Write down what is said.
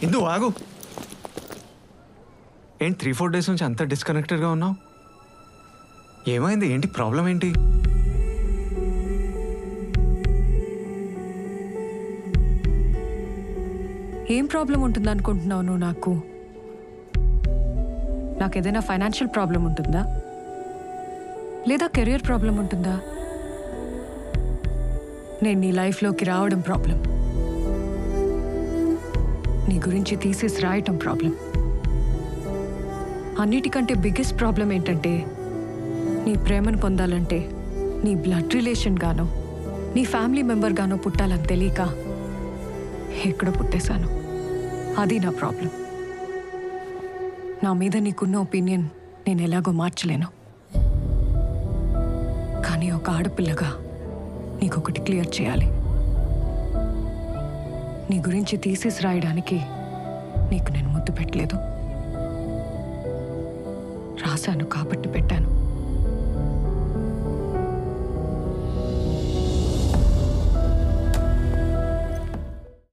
ఇందు ఆగు ఏంటి three four days నుంచి అంత డిస్కనెక్టెడ్గా ఉన్నావు ఏమైంది ఏంటి ప్రాబ్లం ఏంటి ఏం ప్రాబ్లం ఉంటుంది అనుకుంటున్నావు నువ్వు నాకు నాకు ఏదైనా ఫైనాన్షియల్ ప్రాబ్లం ఉంటుందా లేదా కెరియర్ ప్రాబ్లం ఉంటుందా నేను నీ లైఫ్లోకి రావడం ప్రాబ్లం నీ గురించి తీసేసి రాయటం ప్రాబ్లం అన్నిటికంటే బిగ్గెస్ట్ ప్రాబ్లం ఏంటంటే నీ ప్రేమను పొందాలంటే నీ బ్లడ్ రిలేషన్ గానో నీ ఫ్యామిలీ మెంబర్ గానో పుట్టాలని తెలియక ఎక్కడ పుట్టేశాను అది నా ప్రాబ్లం నా మీద నీకున్న ఒపీనియన్ నేను ఎలాగో మార్చలేను కానీ ఒక ఆడపిల్లగా నీకొకటి క్లియర్ చేయాలి నీ గురించి తీసేసి రాయడానికి నీకు నేను ముద్దు పెట్టలేదు రాశాను కాబట్టి పెట్టాను